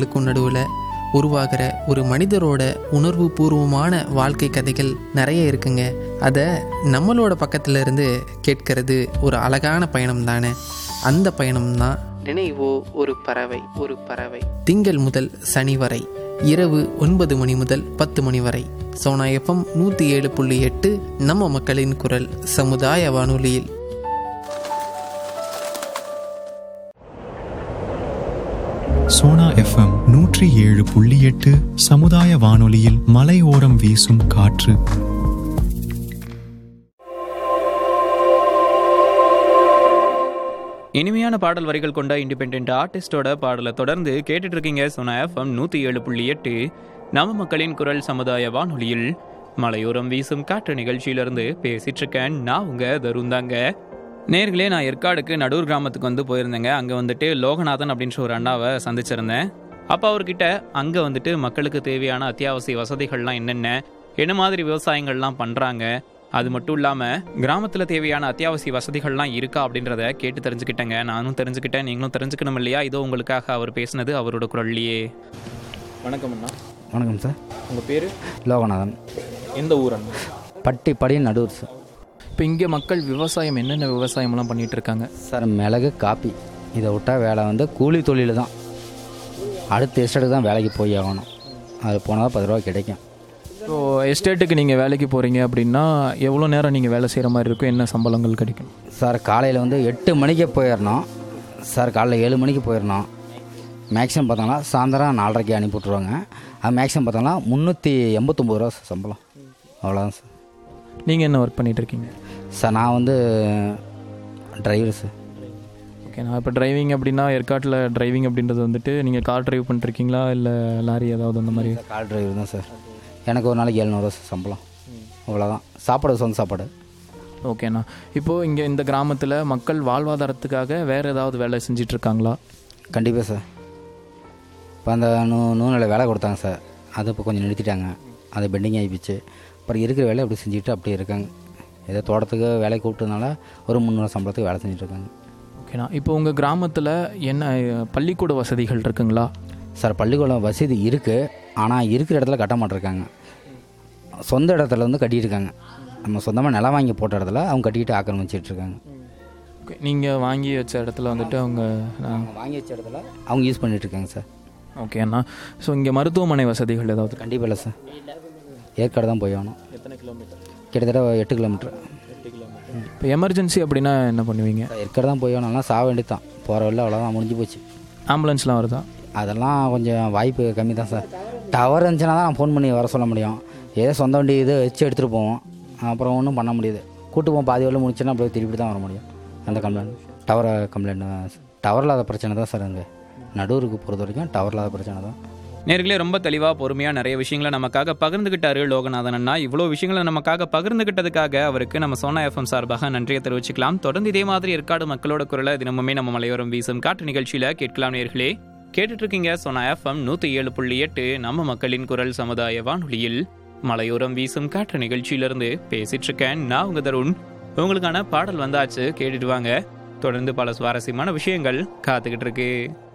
மரங்களுக்கும் நடுவில் உருவாகிற ஒரு மனிதரோட உணர்வு பூர்வமான வாழ்க்கை கதைகள் நிறைய இருக்குங்க அதை நம்மளோட பக்கத்துல இருந்து கேட்கறது ஒரு அழகான பயணம் தானே அந்த பயணம் தான் நினைவோ ஒரு பறவை ஒரு பறவை திங்கள் முதல் சனி வரை இரவு ஒன்பது மணி முதல் பத்து மணி வரை சோனா எஃப்எம் நூற்றி ஏழு புள்ளி எட்டு நம்ம மக்களின் குரல் சமுதாய வானொலியில் சோனா எஃப்எம் நூற்றி ஏழு புள்ளி எட்டு சமுதாய வானொலியில் மலையோரம் வீசும் காற்று இனிமையான பாடல் வரிகள் கொண்ட இண்டிபெண்ட் ஆர்டிஸ்டோட பாடலை தொடர்ந்து கேட்டுட்டு இருக்கீங்க சொன்ன எஃப்எம் நூற்றி ஏழு புள்ளி எட்டு நம்ம மக்களின் குரல் சமுதாய வானொலியில் மலையோரம் வீசும் காற்று நிகழ்ச்சியிலிருந்து பேசிட்டு இருக்கேன் நான் உங்க தருண் தாங்க நேர்களே நான் ஏற்காடுக்கு நடூர் கிராமத்துக்கு வந்து போயிருந்தேங்க அங்கே வந்துட்டு லோகநாதன் அப்படின்ற ஒரு அண்ணாவை சந்திச்சிருந்தேன் அப்போ அவர்கிட்ட அங்கே வந்துட்டு மக்களுக்கு தேவையான அத்தியாவசிய வசதிகள்லாம் என்னென்ன என்ன மாதிரி விவசாயங்கள்லாம் பண்ணுறாங்க அது மட்டும் இல்லாமல் கிராமத்தில் தேவையான அத்தியாவசிய வசதிகள்லாம் இருக்கா அப்படின்றத கேட்டு தெரிஞ்சுக்கிட்டேங்க நானும் தெரிஞ்சுக்கிட்டேன் நீங்களும் தெரிஞ்சுக்கணும் இல்லையா இதோ உங்களுக்காக அவர் பேசினது அவரோட குரல்லையே வணக்கம் அண்ணா வணக்கம் சார் உங்கள் பேர் லோகநாதன் எந்த ஊர் அண்ணா பட்டி படி நடூர் சார் இப்போ இங்கே மக்கள் விவசாயம் என்னென்ன விவசாயம்லாம் பண்ணிட்டு இருக்காங்க சார் மிளகு காப்பி இதை விட்டால் வேலை வந்து கூலி தொழில் தான் அடுத்த எஸ்டேட்டுக்கு தான் வேலைக்கு போய் ஆகணும் அது போனால் தான் பத்து ரூபா கிடைக்கும் ஸோ எஸ்டேட்டுக்கு நீங்கள் வேலைக்கு போகிறீங்க அப்படின்னா எவ்வளோ நேரம் நீங்கள் வேலை செய்கிற மாதிரி இருக்கும் என்ன சம்பளங்கள் கிடைக்கும் சார் காலையில் வந்து எட்டு மணிக்கு போயிடணும் சார் காலைல ஏழு மணிக்கு போயிடணும் மேக்ஸிமம் பார்த்தோம்னா சாயந்தரம் நாலரைக்கு அனுப்பி விட்ருவாங்க அது மேக்ஸிமம் பார்த்தோம்னா முந்நூற்றி எண்பத்தொம்பது ரூபா சார் சம்பளம் அவ்வளோதான் சார் நீங்கள் என்ன ஒர்க் பண்ணிட்டு இருக்கீங்க சார் நான் வந்து டிரைவர் சார் ஓகே நான் இப்போ டிரைவிங் அப்படின்னா ஏற்காட்டில் டிரைவிங் அப்படின்றது வந்துட்டு நீங்கள் கார் டிரைவ் பண்ணிருக்கீங்களா இல்லை லாரி ஏதாவது அந்த மாதிரி கார் டிரைவர் தான் சார் எனக்கு ஒரு நாளைக்கு எழுநூறுவா சார் சம்பளம் அவ்வளோதான் சாப்பாடு சொந்த சாப்பாடு ஓகேண்ணா இப்போது இங்கே இந்த கிராமத்தில் மக்கள் வாழ்வாதாரத்துக்காக வேறு ஏதாவது வேலை செஞ்சிட்டு இருக்காங்களா கண்டிப்பாக சார் இப்போ அந்த நூ நூலில் வேலை கொடுத்தாங்க சார் அது இப்போ கொஞ்சம் நிறுத்திட்டாங்க அது பெண்டிங் ஆகிப்போச்சு அப்புறம் இருக்கிற வேலையை அப்படி செஞ்சுட்டு அப்படியே இருக்காங்க ஏதோ தோட்டத்துக்கு வேலைக்கு கூப்பிட்டதுனால ஒரு முந்நூறு சம்பளத்துக்கு வேலை செஞ்சுட்டு இருக்காங்க ஓகேண்ணா இப்போ உங்கள் கிராமத்தில் என்ன அஹ், பள்ளிக்கூட வசதிகள் இருக்குங்களா சார் பள்ளிக்கூடம் வசதி இருக்குது ஆனால் இருக்கிற இடத்துல கட்ட மாட்டிருக்காங்க சொந்த இடத்துல வந்து கட்டியிருக்காங்க நம்ம சொந்தமாக நிலம் வாங்கி போட்ட இடத்துல அவங்க கட்டிக்கிட்டு ஆக்கிரமிச்சிட்டு இருக்காங்க ஓகே நீங்கள் வாங்கி வச்ச இடத்துல வந்துட்டு அவங்க அஹ், அவங்க வாங்கி வச்ச இடத்துல அவங்க யூஸ் பண்ணிட்டு இருக்காங்க சார் ஓகே அண்ணா ஸோ இங்கே மருத்துவமனை வசதிகள் ஏதாவது இருக்கா? கண்டிப்பாக இல்லை சார் ஏற்காடு தான் போய் ஆகணும் கிட்டத்தட்ட எட்டு கிலோமீட்டர் இப்போ எமர்ஜென்சி அப்படின்னா என்ன பண்ணுவீங்க சார் ஏற்காடு தான் போய் ஆகணும் சாக வேண்டியது தான் போகிற வழியில் அவ்வளோதான் முடிஞ்சு போச்சு ஆம்புலன்ஸ்லாம் வருதா அதெல்லாம் கொஞ்சம் வாய்ப்பு கம்மி தான் சார் டவர் இருந்துச்சுன்னா தான் நான் ஃபோன் பண்ணி வர சொல்ல முடியும் ஏதோ சொந்த வண்டி இது வச்சு எடுத்துகிட்டு போவோம் அப்புறம் ஒன்றும் பண்ண முடியுது கூட்டு போவோம் பாதி வேலை முடிச்சுன்னா அப்படியே திருப்பி தான் வர முடியும் அந்த கம்ப்ளைண்ட் டவர் கம்ப்ளைண்ட் தான் டவர் இல்லாத பிரச்சனை தான் சார் அங்கே நடூருக்கு பொறுத்த வரைக்கும் டவர் இல்லாத பிரச்சனை தான் நேர்களே ரொம்ப தெளிவாக பொறுமையாக நிறைய விஷயங்களை நமக்காக பகிர்ந்துகிட்டாரு லோகநாதன் அண்ணா இவ்வளோ விஷயங்களை நமக்காக பகிர்ந்துகிட்டதுக்காக அவருக்கு நம்ம சோனா எஃப்எம் சார்பாக நன்றியை தெரிவிச்சுக்கலாம் தொடர்ந்து இதே மாதிரி ஏற்காடு மக்களோட குரலை தினமுமே நம்ம மலையோரம் வீசும் காட்டு நிகழ்ச்சியில் கேட்கலாம் நேர்களே கேட்டுட்டு இருக்கீங்க சோனா எஃப்எம் நூற்றி ஏழு புள்ளி எட்டு நம்ம மக்களின் குரல் சமுதாய வானொலியில் மலையோரம் வீசும் காற்று நிகழ்ச்சியிலிருந்து பேசிட்டு இருக்கேன் நான் உங்க தருண் உங்களுக்கான பாடல் வந்தாச்சு கேட்டுட்டு வாங்க தொடர்ந்து பல சுவாரஸ்யமான விஷயங்கள் காத்துக்கிட்டு இருக்கு